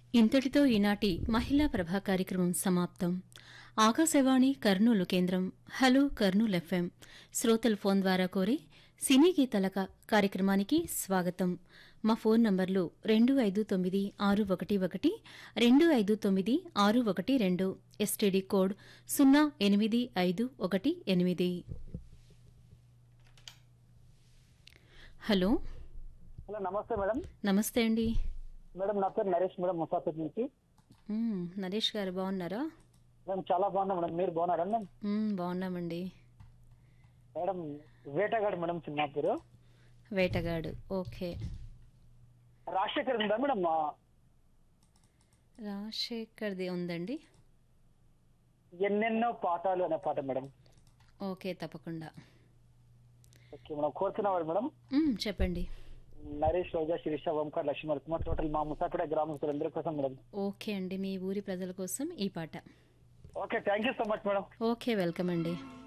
ఇంతటితో ఈనాటి మహిళా ప్రభా కార్యక్రమం సమాప్తం ఆకాశవాణి కర్నూలు కేంద్రం హలో కర్నూలు ఎఫ్ఎం శ్రోతల ఫోన్ ద్వారా కోరి సినీ గీతాల క- కార్యక్రమానికి స్వాగతం మా ఫోన్ నంబర్లు రెండు ఐదు తొమ్మిది ఆరు ఒకటి ఒకటి రెండు ఐదు తొమ్మిది ఆరు ఒకటి రెండు ఎస్టీడీ కోడ్ సున్నా ఎనిమిది ఐదు ఒకటి ఎనిమిది హలో హలో నమస్తే మేడం నమస్తే అండి మేడం నా పేరు నరేష్ మేడం ముసాఫిర్ నుంచి మ్మ్, నరేష్ గారు బాగున్నారా మేము చాలా బాగున్నాం మేడం మీరు బాగున్నారా మేడం మ్మ్, బాగున్నామండి మేడం వేటగాడు మేడం చిన్న పేరు వేటగాడు ఓకే రాజశేఖర్ ఉందా మేడం ఆ, రాజశేఖర్ది ఉందండి ఎన్నెన్నో పాఠాలు అనే పాట మేడం ఓకే తప్పకుండా ఓకే మేడం కోరుతున్నవాడు మేడం మ్మ్, చెప్పండి నరేష్ రోజా శిరీష ఓంకార్ లక్ష్మీ కుమార్ టోటల్ మా ముసాఫిడ గ్రామస్తులందరి కోసం మేడం ఓకే అండి మీ ఊరి ప్రజల కోసం ఈ పాట okay thank you so much madam okay welcome అండి